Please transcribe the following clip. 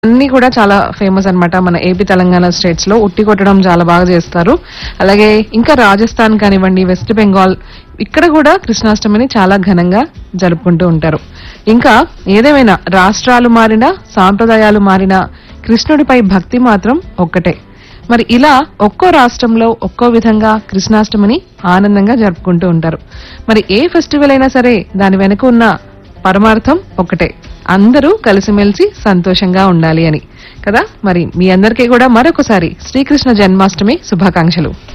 అన్ని కూడా చాలా ఫేమస్ అన్నమాట మన ఏపీ తెలంగాణ స్టేట్స్ లో ఉట్టి కొట్టడం చాలా బాగా చేస్తారు అలాగే ఇంకా రాజస్థాన్ కానివ్వండి వెస్ట్ బెంగాల్ ఇక్కడ కూడా కృష్ణాష్టమిని చాలా ఘనంగా జరుపుకుంటూ ఉంటారు ఇంకా ఏదేమైనా రాష్ట్రాలు మారినా సాంప్రదాయాలు మారినా కృష్ణుడిపై భక్తి మాత్రం ఒక్కటే మరి ఇలా ఒక్కో రాష్ట్రంలో ఒక్కో విధంగా కృష్ణాష్టమిని ఆనందంగా జరుపుకుంటూ ఉంటారు మరి ఏ ఫెస్టివల్ అయినా సరే దాని వెనుక ఉన్న పరమార్థం ఒకటే అందరూ కలిసిమెలిసి సంతోషంగా ఉండాలి అని కదా మరి మీ అందరికీ కూడా మరొకసారి శ్రీకృష్ణ జన్మాష్టమి శుభాకాంక్షలు